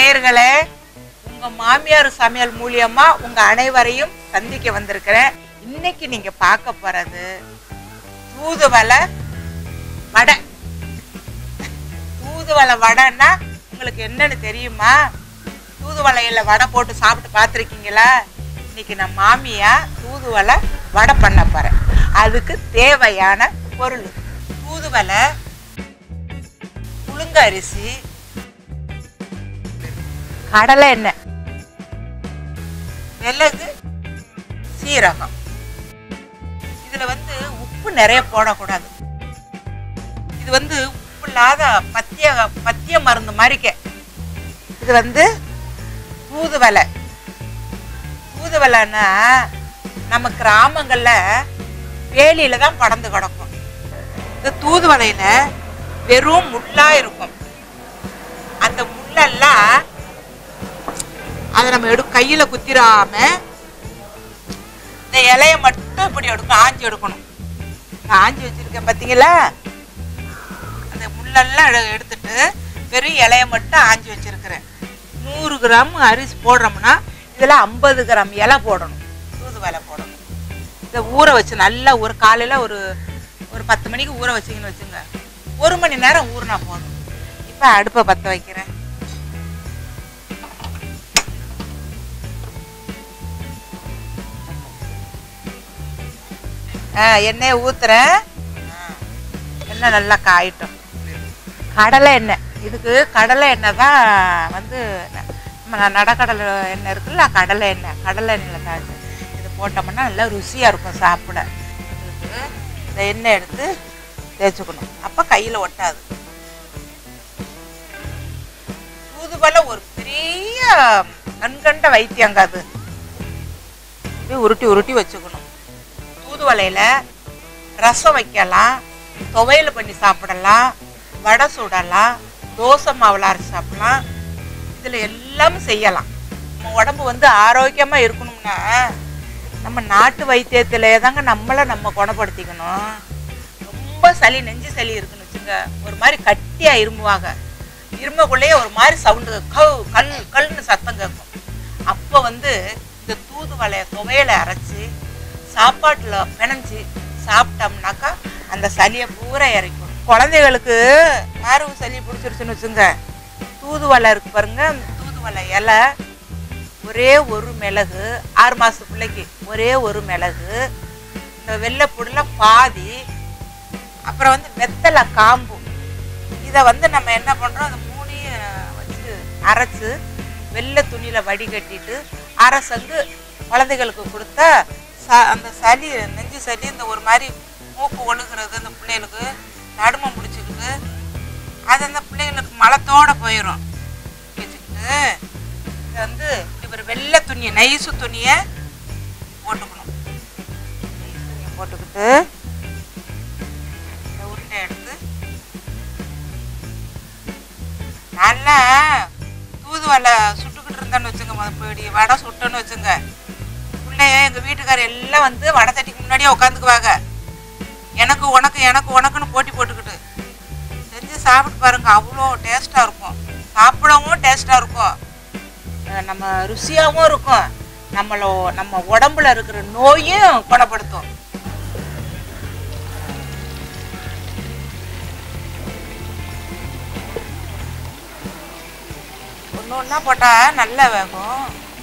நேயர்களே உங்க மாமியார் சமையல் மூலியமா உங்க அனைவரையும் சந்திக்க வந்திருக்கிறேன் இன்னைக்கு நீங்க பார்க்க போறது தூதுவளை வடை தூதுவளை வடைன்னா உங்களுக்கு என்னன்னு தெரியுமா தூதுவளையில வடை போட்டு சாப்பிட்டு பார்த்துருக்கீங்களா இன்னைக்கு நான் மாமியா தூதுவளை வடை பண்ண போறேன் அதுக்கு தேவையான பொருள் தூதுவளை புழுங்க அரிசி கடலை எண்ணெய் மிளகு சீரகம் இதுல வந்து உப்பு நிறைய போடக்கூடாது இது வந்து உப்பு இல்லாத பத்திய பத்திய மருந்து மாதிரிக்க இது வந்து தூதுவளை தூதுவளைன்னா நம்ம கிராமங்கள்ல வேலியில தான் படந்து கிடக்கும் இந்த தூதுவளையில வெறும் முள்ளா இருக்கும் அந்த முள்ளெல்லாம் அதை நம்ம எடு கையில குத்திராம இந்த இலைய மட்டும் இப்படி எடுக்கணும் ஆஞ்சி எடுக்கணும் நான் ஆஞ்சி வச்சிருக்கேன் பார்த்தீங்களா அந்த முள்ளெல்லாம் எடு- எடுத்துட்டு வெறும் இலைய மட்டும் ஆஞ்சி வச்சிருக்கிறேன் நூறு கிராம் அரிசி போடுறோம்னா இதில் ஐம்பது கிராம் இலை போடணும் தூதுவளை போடணும் இதை ஊற வச்சு நல்லா ஒரு காலையில் ஒரு ஒரு பத்து மணிக்கு ஊற வச்சிங்கன்னு வச்சுங்க ஒரு மணி நேரம் ஊறினா போதும் இப்போ அடுப்பை பற்ற வைக்கிறேன் ஆ எண்ணெயை ஊத்துறேன் ஆ, எண்ணெய் நல்லா காயட்டும் கடலை எண்ணெய் இதுக்கு கடலை எண்ணெய் தான் வந்து நம்ம நடக்கடலை எண்ணெய் இருக்குல்ல கடலை எண்ணெய் கடலை எண்ணெயில் தான் இது. இது போட்டோம்னா நல்லா ருசியாக இருக்கும் சாப்பிட இதுக்கு இந்த எண்ணெய் எடுத்து தேய்ச்சிக்கணும் அப்போ கையில் ஒட்டாது தூதுவளை ஒரு பெரிய கண்கண்ட வைத்தியங்க அது அப்படியே உருட்டி உருட்டி வச்சுக்கணும் தூதுவளையில ரசம் வைக்கலாம் துவையல் பண்ணி சாப்பிடலாம் வடை சுடலாம் தோசை மாவில் அரைச்சி சாப்பிடலாம் இதில் எல்லாமே செய்யலாம் நம்ம உடம்பு வந்து ஆரோக்கியமாக இருக்கணும்னா நம்ம நாட்டு வைத்தியத்திலே தாங்க நம்மளை நம்ம குணப்படுத்திக்கணும் ரொம்ப சளி நெஞ்சு சளி இருக்குன்னு வச்சுங்க ஒரு மாதிரி கட்டியாக இருமுவாங்க இருமக்குள்ளேயே ஒரு மாதிரி சவுண்டு கவ் கல் கல்னு சத்தம் கேட்கும் அப்போ வந்து இந்த தூதுவளைய துவையலை அரைச்சி சாப்பாட்டில் பிணைஞ்சு சாப்பிட்டோம்னாக்கா அந்த சளியை பூரா இறக்கும் குழந்தைகளுக்கு மார்பு சளி பிடிச்சிருச்சுன்னு வச்சுங்க தூதுவளை இருக்கு பாருங்க அந்த தூதுவளை இலை ஒரே ஒரு மிளகு ஆறு மாச பிள்ளைக்கு ஒரே ஒரு மிளகு இந்த வெள்ளைப்பூடில் பாதி அப்புறம் வந்து வெத்தலை காம்பு இதை வந்து நம்ம என்ன பண்ணுறோம் அந்த மூணையும் வச்சு அரைச்சு வெள்ளை துணியில் வடிகட்டிட்டு அரைசந்து குழந்தைகளுக்கு கொடுத்தா ச அந்த சளி நெஞ்சு சளி இந்த ஒரு மாதிரி மூக்கு ஒழுகுறது அந்த பிள்ளைகளுக்கு நடுமம் பிடிச்சிக்கிட்டு அது அந்த பிள்ளைகளுக்கு மலத்தோட போயிடும் வச்சுக்கிட்டு இதை வந்து இப்படி ஒரு வெள்ளை துணியை நைசு துணியை போட்டுக்கணும் நைசு துணியை போட்டுக்கிட்டு இந்த உருண்டை எடுத்து நல்லா தூதுவளை சுட்டுக்கிட்டு இருந்தேன்னு வச்சுங்க முத போயிடி வடை சுட்டோன்னு வச்சுங்க பிள்ளைய எங்கள் வீட்டுக்காரர் எல்லாம் வந்து வடை தட்டிக்கு முன்னாடியே உட்காந்துக்குவாங்க எனக்கு உனக்கு எனக்கு உனக்குன்னு போட்டி போட்டுக்கிட்டு செஞ்சு சாப்பிட்டு பாருங்க அவ்வளோ டேஸ்ட்டாக இருக்கும் சாப்பிடவும் டேஸ்ட்டாக இருக்கும் அஹ் நம்ம ருசியாகவும் இருக்கும் நம்மளோ நம்ம உடம்புல இருக்கிற நோயும் குணப்படுத்தும் ஒன்று ஒன்றா போட்டால் நல்லா வேகும்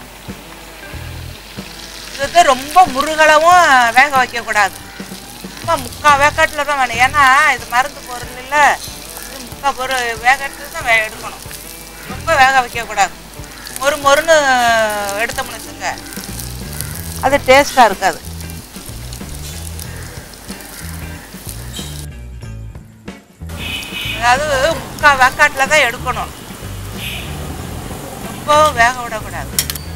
இது ரொம்ப முருகலவும் வேக வைக்கக்கூடாது சும்மா முக்கால் வேக்காட்டில் தான் வேணும் ஏன்னா இது மருந்து பொருள் இல்லை இது முக்கால் பொருள் வேகட்டு தான் வே எடுக்கணும் ரொம்ப வேக வைக்கக்கூடாது மொறு மொறுன்னு எடுத்தோம்னு வச்சுங்க அது டேஸ்ட்டாக இருக்காது அதாவது முக்கால் வேக்காட்டில் தான் எடுக்கணும் ரொம்ப வேக விடக்கூடாது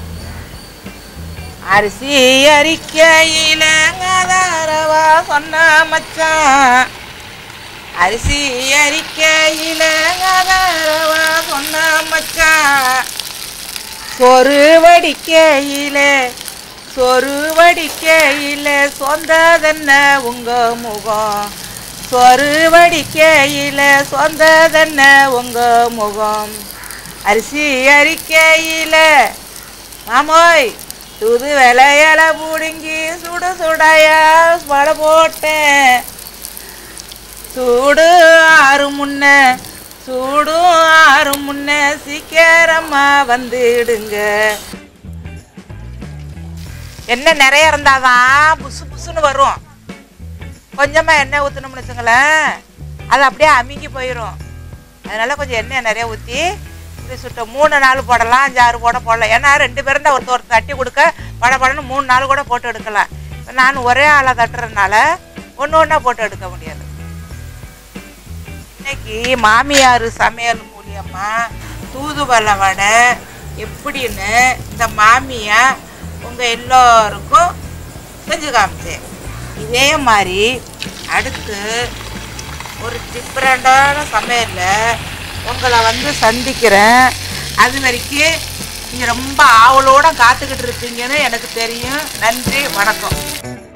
அரிசி அரிக்கையில ஆதாரவா சொன்ன மச்சான் அரிசி அரிக்கையில ஆதாரவா சொன்ன மச்சான் சொரு வடிக்கையில சொரு வடிக்கையில சொந்ததென்ன உங்க முகம் சொரு வடிக்கையில சொந்ததென்ன உங்க முகம் அரிசி அரிக்கையில மாமோய் தூது விளையல புடுங்கி சுட சுடையா வடை போட்டேன் சூடு ஆறு முன்ன சூடும் ஆறு முன்ன சீக்கிரமா வந்துடுங்க எண்ணெய் நிறைய இருந்தாதான் புசு புசுன்னு வரும் கொஞ்சமா எண்ணெய் ஊற்றணும்னு வச்சுங்களேன் அது அப்படியே அமுங்கி போயிடும் அதனால கொஞ்சம் எண்ணெய் நிறைய ஊற்றி இப்படி சுட்ட மூணு நாள் போடலாம் அஞ்சு ஆறு போட போடலாம் ஏன்னா ரெண்டு பேரும் தான் ஒருத்தர் ஒருத்தர் தட்டி கொடுக்க பட படன்னு மூணு நாள் கூட போட்டு எடுக்கலாம் இப்ப நான் ஒரே ஆளை தட்டுறதுனால ஒன்று ஒன்றா போட்டு எடுக்க முடியாது இன்னைக்கு மாமியார் சமையல் மூலியமா தூதுவளை வடை எப்படின்னு இந்த மாமியா உங்க எல்லோருக்கும் செஞ்சு காமிச்சேன் இதே மாதிரி அடுத்து ஒரு டிஃப்ரெண்டான சமையலில் உங்களை வந்து சந்திக்கிறேன் அது வரைக்கும் நீங்கள் ரொம்ப ஆவலோட காத்துக்கிட்டு இருப்பீங்கன்னு எனக்கு தெரியும் நன்றி வணக்கம்